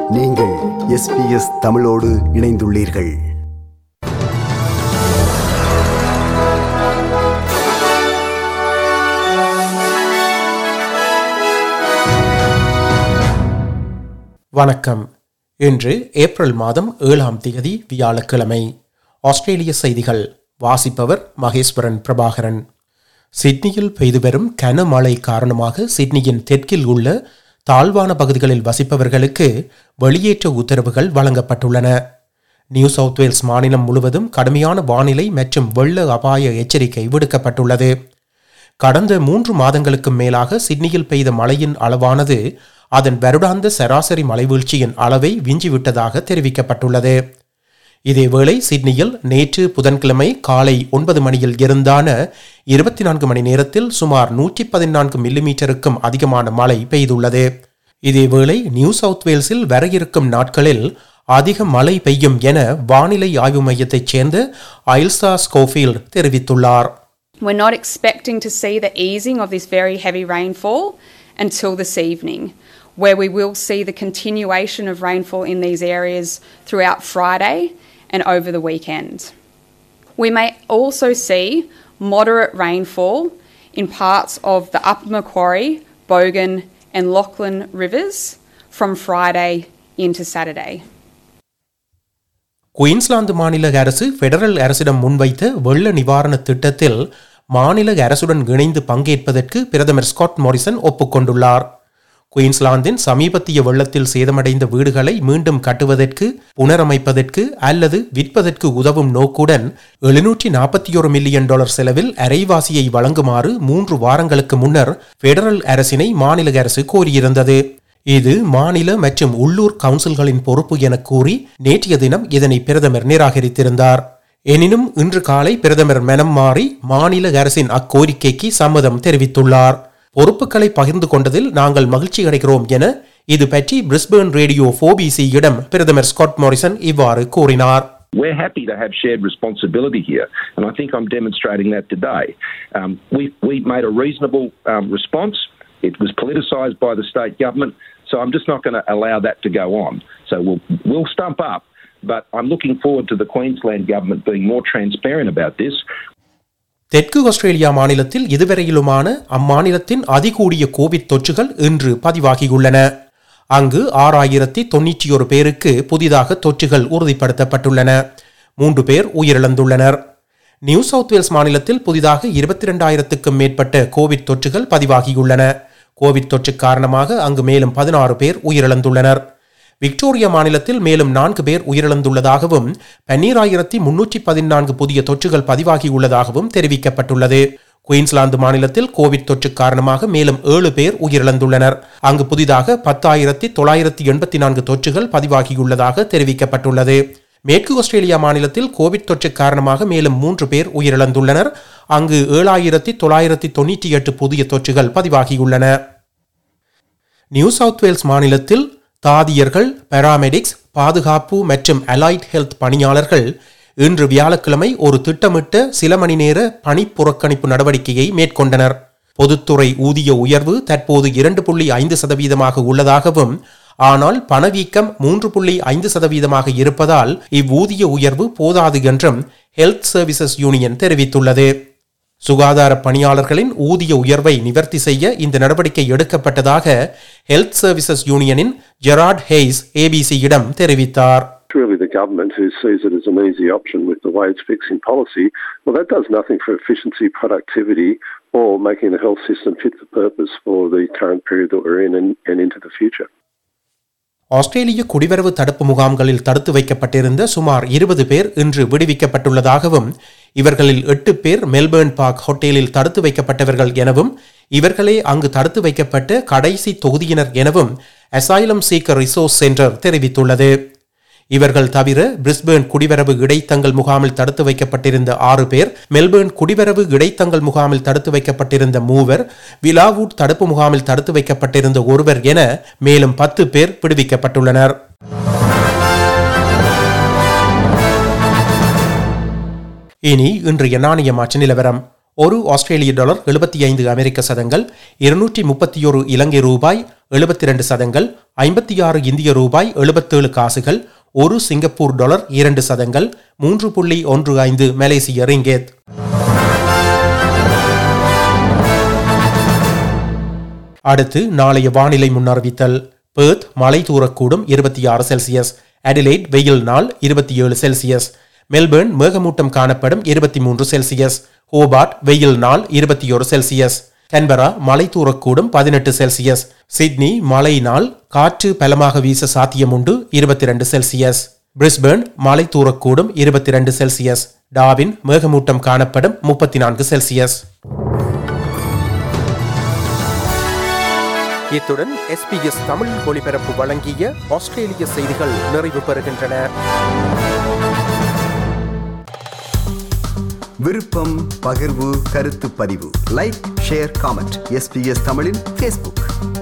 நீங்கள் எஸ்பிஎஸ் தமிழோடு இணைந்துள்ளீர்கள் வணக்கம் இன்று ஏப்ரல் மாதம் ஏழாம் தேதி வியாழக்கிழமை ஆஸ்திரேலிய செய்திகள் வாசிப்பவர் மகேஸ்வரன் பிரபாகரன் சிட்னியில் பெய்து வரும் கனமழை காரணமாக சிட்னியின் தெற்கில் உள்ள தாழ்வான பகுதிகளில் வசிப்பவர்களுக்கு வெளியேற்ற உத்தரவுகள் வழங்கப்பட்டுள்ளன நியூ சவுத் வேல்ஸ் மாநிலம் முழுவதும் கடுமையான வானிலை மற்றும் வெள்ள அபாய எச்சரிக்கை விடுக்கப்பட்டுள்ளது கடந்த மூன்று மாதங்களுக்கு மேலாக சிட்னியில் பெய்த மழையின் அளவானது அதன் வருடாந்த சராசரி மழைவீழ்ச்சியின் அளவை விஞ்சிவிட்டதாக தெரிவிக்கப்பட்டுள்ளது இதேவேளை சிட்னியில் நேற்று புதன்கிழமை காலை ஒன்பது மணியில் இருந்தான இருபத்தி நான்கு மணி நேரத்தில் சுமார் நூற்றி பதினான்கு மில்லிமீட்டருக்கும் அதிகமான மழை பெய்துள்ளது இதேவேளை நியூ சவுத் வேல்ஸில் வர இருக்கும் நாட்களில் அதிக மழை பெய்யும் என வானிலை ஆய்வு மையத்தைச் சேர்ந்த ஐல்சா ஸ்கோஃபீல்ட் தெரிவித்துள்ளார் We're not expecting to see the easing of this very heavy rainfall until this evening, where we will see the continuation of rainfall in these areas throughout Friday and over the weekend. We may also see moderate rainfall in parts of the Upper Macquarie, Bogan, and Lachlan rivers from Friday into Saturday. Queensland மாநில அரசு federal அரசிடம் முன்வைத்த வெள்ள நிவாரண திட்டத்தில் மாநில அரசுடன் இணைந்து பங்கேற்பதற்கு பிரதமர் ஸ்காட் மோரிசன் ஒப்புக்கொண்டுள்ளார் குயின்ஸ்லாந்தின் சமீபத்திய வெள்ளத்தில் சேதமடைந்த வீடுகளை மீண்டும் கட்டுவதற்கு புனரமைப்பதற்கு அல்லது விற்பதற்கு உதவும் நோக்குடன் எழுநூற்றி நாற்பத்தி ஒரு மில்லியன் டாலர் செலவில் அரைவாசியை வழங்குமாறு மூன்று வாரங்களுக்கு முன்னர் பெடரல் அரசினை மாநில அரசு கோரியிருந்தது இது மாநில மற்றும் உள்ளூர் கவுன்சில்களின் பொறுப்பு என கூறி நேற்றைய தினம் இதனை பிரதமர் நிராகரித்திருந்தார் எனினும் இன்று காலை பிரதமர் மனம் மாறி மாநில அரசின் அக்கோரிக்கைக்கு சம்மதம் தெரிவித்துள்ளார் பொறுப்புகளை பகிர்ந்து கொண்டதில் நாங்கள் மகிழ்ச்சி அடைகிறோம் என இது பற்றி பிரிஸ்பேர்ன் ரேடியோ போபிசியிடம் பிரதமர் ஸ்காட் மாரிசன் இவ்வாறு கூறினார் We're happy to have shared responsibility here, and I think I'm demonstrating that today. Um, we, we made a reasonable um, response. It was politicised by the state government, so I'm just not going to allow that to go on. So we'll, we'll stump up, but I'm looking forward to the Queensland government being more transparent about this. தெற்கு Australia மாநிலத்தில் இதுவரையிலுமான அம்மாநிலத்தின் அதிகூடிய Covid தொற்றுகள் இன்று பதிவாகியுள்ளன அங்கு ஆறாயிரத்தி தொன்னூற்றி ஒரு பேருக்கு புதிதாக தொற்றுகள் உறுதிப்படுத்தப்பட்டுள்ளன மூன்று பேர் உயிரிழந்துள்ளனர் நியூ சவுத் வேல்ஸ் மாநிலத்தில் புதிதாக இருபத்தி இரண்டாயிரத்துக்கும் மேற்பட்ட கோவிட் தொற்றுகள் பதிவாகியுள்ளன கோவிட் தொற்று காரணமாக அங்கு மேலும் பதினாறு பேர் உயிரிழந்துள்ளனர் விக்டோரியா மாநிலத்தில் மேலும் நான்கு பேர் உயிரிழந்துள்ளதாகவும் பன்னீராயிரத்தி முன்னூற்றி பதினான்கு புதிய தொற்றுகள் பதிவாகியுள்ளதாகவும் தெரிவிக்கப்பட்டுள்ளது குயின்ஸ்லாந்து மாநிலத்தில் கோவிட் தொற்று காரணமாக மேலும் ஏழு பேர் உயிரிழந்துள்ளனர் அங்கு புதிதாக பத்தாயிரத்தி தொள்ளாயிரத்தி எண்பத்தி நான்கு தொற்றுகள் பதிவாகியுள்ளதாக தெரிவிக்கப்பட்டுள்ளது மேற்கு ஆஸ்திரேலியா மாநிலத்தில் கோவிட் தொற்று காரணமாக மேலும் மூன்று பேர் உயிரிழந்துள்ளனர் அங்கு ஏழாயிரத்தி தொள்ளாயிரத்தி தொண்ணூற்றி எட்டு புதிய தொற்றுகள் பதிவாகியுள்ளன நியூ சவுத் வேல்ஸ் மாநிலத்தில் தாதியர்கள் பாராமெடிக்ஸ் பாதுகாப்பு மற்றும் அலைட் ஹெல்த் பணியாளர்கள் இன்று வியாழக்கிழமை ஒரு திட்டமிட்ட சில மணி நேர பணி புறக்கணிப்பு நடவடிக்கையை மேற்கொண்டனர் பொதுத்துறை ஊதிய உயர்வு தற்போது இரண்டு புள்ளி ஐந்து சதவீதமாக உள்ளதாகவும் ஆனால் பணவீக்கம் மூன்று புள்ளி ஐந்து சதவீதமாக இருப்பதால் இவ்வூதிய உயர்வு போதாது என்றும் ஹெல்த் சர்வீசஸ் யூனியன் தெரிவித்துள்ளது சுகாதார பணியாளர்களின் ஊதிய உயர்வை நிவர்த்தி செய்ய இந்த நடவடிக்கை எடுக்கப்பட்டதாக ஹெல்த் சர்வீசஸ் யூனியனின் ஜெராட் ஹெய்ஸ் ஏபிசியிடம் தெரிவித்தார் It's really the government who sees it as an easy option with the wage fixing policy. Well, that does nothing for efficiency, productivity, or making the health system fit for purpose for the current period that we're in and, and into the future. ஆஸ்திரேலிய குடிவரவு தடுப்பு முகாம்களில் தடுத்து வைக்கப்பட்டிருந்த சுமார் இருபது பேர் இன்று விடுவிக்கப்பட்டுள்ளதாகவும் இவர்களில் எட்டு பேர் மெல்பேர்ன் பார்க் ஹோட்டலில் தடுத்து வைக்கப்பட்டவர்கள் எனவும் இவர்களே அங்கு தடுத்து வைக்கப்பட்ட கடைசி தொகுதியினர் எனவும் அசைலம் சீக்கர் ரிசோர்ஸ் சென்டர் தெரிவித்துள்ளது இவர்கள் தவிர பிரிஸ்பேர்ன் குடிவரவு இடைத்தங்கல் முகாமில் தடுத்து வைக்கப்பட்டிருந்த ஆறு பேர் மெல்பேர்ன் குடிவரவு இடைத்தங்கல் முகாமில் தடுத்து வைக்கப்பட்டிருந்த மூவர் விலாவூட் தடுப்பு முகாமில் தடுத்து வைக்கப்பட்டிருந்த ஒருவர் என மேலும் பத்து பேர் விடுவிக்கப்பட்டுள்ளனர் இனி இன்றைய நாணய மாற்று நிலவரம் ஒரு ஆஸ்திரேலிய டாலர் எழுபத்தி ஐந்து அமெரிக்க சதங்கள் இருநூற்றி முப்பத்தி ஒரு இலங்கை ரூபாய் எழுபத்தி இரண்டு சதங்கள் ஐம்பத்தி ஆறு இந்திய ரூபாய் எழுபத்தேழு காசுகள் ஒரு சிங்கப்பூர் டாலர் இரண்டு சதங்கள் மூன்று புள்ளி ஒன்று ஐந்து மலேசிய ரிங்கேத் அடுத்து நாளைய வானிலை முன்னறிவித்தல் பேர்த் மழை தூரக்கூடும் இருபத்தி ஆறு செல்சியஸ் அடிலைட் வெயில் நாள் இருபத்தி ஏழு செல்சியஸ் மெல்பர்ன் மேகமூட்டம் காணப்படும் இருபத்தி மூன்று செல்சியஸ் ஹோபார்ட் வெயில் நாள் இருபத்தி ஒரு செல்சியஸ் கன்பரா மழை தூரக்கூடும் பதினெட்டு செல்சியஸ் சிட்னி மழை நாள் காற்று பலமாக வீச சாத்தியமுண்டு இருபத்தி ரெண்டு செல்சியஸ் பிரிஸ்பர்ன் மழை தூரக்கூடும் இருபத்தி ரெண்டு செல்சியஸ் டாவின் மேகமூட்டம் காணப்படும் முப்பத்தி நான்கு செல்சியஸ் இத்துடன் எஸ்பிஎஸ் தமிழ் ஒளிபரப்பு வழங்கிய ஆஸ்திரேலிய செய்திகள் நிறைவு பெறுகின்றன விருப்பம் பகிர்வு கருத்து பதிவு லைக் ஷேர் காமெண்ட் எஸ்பிஎஸ் தமிழின் ஃபேஸ்புக்